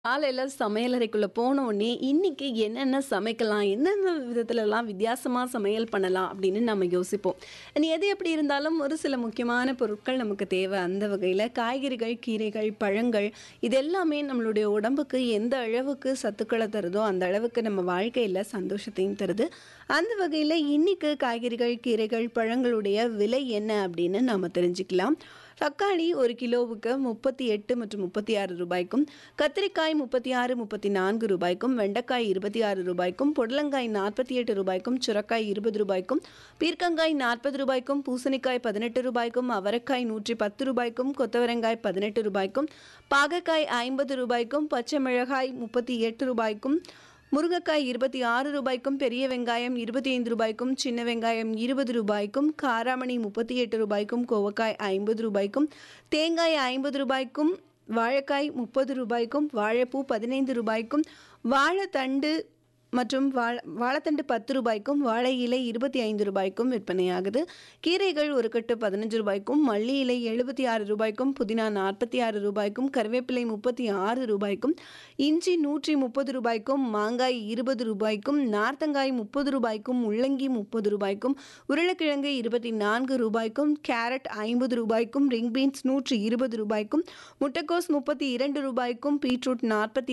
காலையில சமையலறைக்குள்ள போன உடனே, இன்னைக்கு என்னென்ன சமைக்கலாம்? எந்தெந்த விதத்துலலாம் வித்தியாசமா சமையல் பண்ணலாம்? அப்படின்னு நம்ம யோசிப்போம். இனி எது எப்படி இருந்தாலும் ஒரு சில முக்கியமான பொருட்கள் நமக்கு தேவை. அந்த வகையில காய்கறிகள், கீரைகள், பழங்கள் இது எல்லாமே நம்மளுடைய உடம்புக்கு எந்த அளவுக்கு சத்துக்கள தருதோ, அந்த அளவுக்கு நம்ம வாழ்க்கையில சந்தோஷத்தையும் தருது. அந்த வகையில இன்னைக்கு காய்கறிகள், கீரைகள், பழங்களுடைய விலை என்ன அப்படின்னு நாம தெரிஞ்சுக்கலாம். தக்காளி 1 கிலோவுக்கு 38 மற்றும் 36 ரூபாய்க்கும், கத்திரிக்காய் 36, 34 ரூபாய்க்கும், வெண்டைக்காய் 26 ரூபாய்க்கும், புடலங்காய் 48 ரூபாய்க்கும், சுரைக்காய் 20 ரூபாய்க்கும், பீர்க்கங்காய் 40 ரூபாய்க்கும், பூசணிக்காய் 18 ரூபாய்க்கும், அவரைக்காய் 110 ரூபாய்க்கும், கொத்தவரங்காய் 18 ரூபாய்க்கும், பாகற்காய் 50 ரூபாய்க்கும், பச்சை மிளகாய் 38 ரூபாய்க்கும், முருங்கைக்காய் 26 ரூபாய்க்கும், பெரிய வெங்காயம் 25 ரூபாய்க்கும், சின்ன வெங்காயம் 20 ரூபாய்க்கும், காராமணி 38 ரூபாய்க்கும், கோவக்காய் 50 ரூபாய்க்கும், தேங்காய் 50 ரூபாய்க்கும், வாழைக்காய் 30 ரூபாய்க்கும், வாழைப்பூ 15 ரூபாய்க்கும், வாழைத்தண்டு மற்றும் வாழ வாழைத்தண்டு 10 ரூபாய்க்கும், வாழை இலை 25 ரூபாய்க்கும் விற்பனையாகுது. கீரைகள் ஒரு கட்டு 15 ரூபாய்க்கும், மல்லி இலை 76 ரூபாய்க்கும், புதினா 46 ரூபாய்க்கும், கறிவேப்பிலை 36 ரூபாய்க்கும், இஞ்சி 130 ரூபாய்க்கும், மாங்காய் 20 ரூபாய்க்கும், நார்த்தங்காய் 30 ரூபாய்க்கும், முள்ளங்கி 30 ரூபாய்க்கும், உருளைக்கிழங்கு 24 ரூபாய்க்கும், கேரட் 50 ரூபாய்க்கும், ரிங் பீன்ஸ் 120 ரூபாய்க்கும், முட்டைக்கோஸ் 32 ரூபாய்க்கும், பீட்ரூட்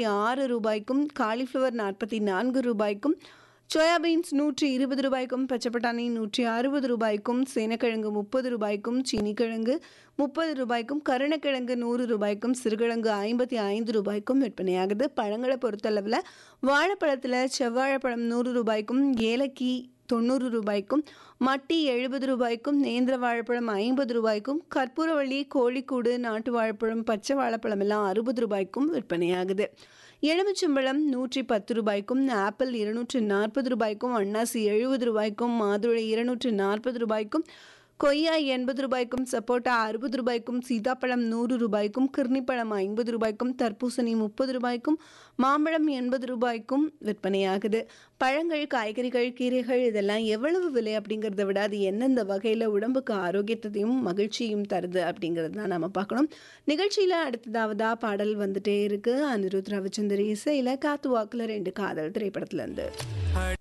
46 ரூபாய்க்கும், காலிஃப்ளவர் 44 ரூபாய்க்கும், சோயா பீன்ஸ் 120 ரூபாய்க்கும், பச்சை பட்டாணி 160 ரூபாய்க்கும், சேனக்கிழங்கு 30 ரூபாய்க்கும், சீனிக்கிழங்கு 30 ரூபாய்க்கும், கருணக்கிழங்கு 100 ரூபாய்க்கும், சிறுகிழங்கு 55 ரூபாய்க்கும் விற்பனையாகுது. பழங்கள பொறுத்தளவுல வாழைப்பழத்துல செவ்வாழைப்பழம் 100 ரூபாய்க்கும், ஏலக்கி 90 ரூபாய்க்கும், மட்டி 70 ரூபாய்க்கும், நேந்திர வாழைப்பழம் 50 ரூபாய்க்கும், கற்பூரவள்ளி, கோழிக்கூடு, நாட்டு வாழைப்பழம், பச்சை வாழைப்பழம் எல்லாம் 60 ரூபாய்க்கும் விற்பனையாகுது. எலுமிச்சம்பழம் 110 ரூபாய்க்கும், ஆப்பிள் 240 ரூபாய்க்கும், அன்னாசி 70 ரூபாய்க்கும், மாதுளை 240 ரூபாய்க்கும், கொய்யா 80 ரூபாய்க்கும், சப்போட்டா 60 ரூபாய்க்கும், சீதாப்பழம் 100 ரூபாய்க்கும், கிர்ணிப்பழம் 50 ரூபாய்க்கும், தர்பூசணி 30 ரூபாய்க்கும், மாம்பழம் 80 ரூபாய்க்கும் விற்பனையாகுது. பழங்கள், காய்கறிகள், கீரைகள் இதெல்லாம் எவ்வளவு விலை அப்படிங்கிறத விட, அது எந்தெந்த வகையில உடம்புக்கு ஆரோக்கியத்தையும், மகிழ்ச்சியும் தருது அப்படிங்கிறது தான் நாம பார்க்கணும். நிகழ்ச்சியில அடுத்ததாவதா பாடல் வந்துட்டே இருக்கு. அனிருத் ரவிச்சந்தர் இசையில காத்து வாக்குல 2 காதல் திரைப்படத்துல இருந்து.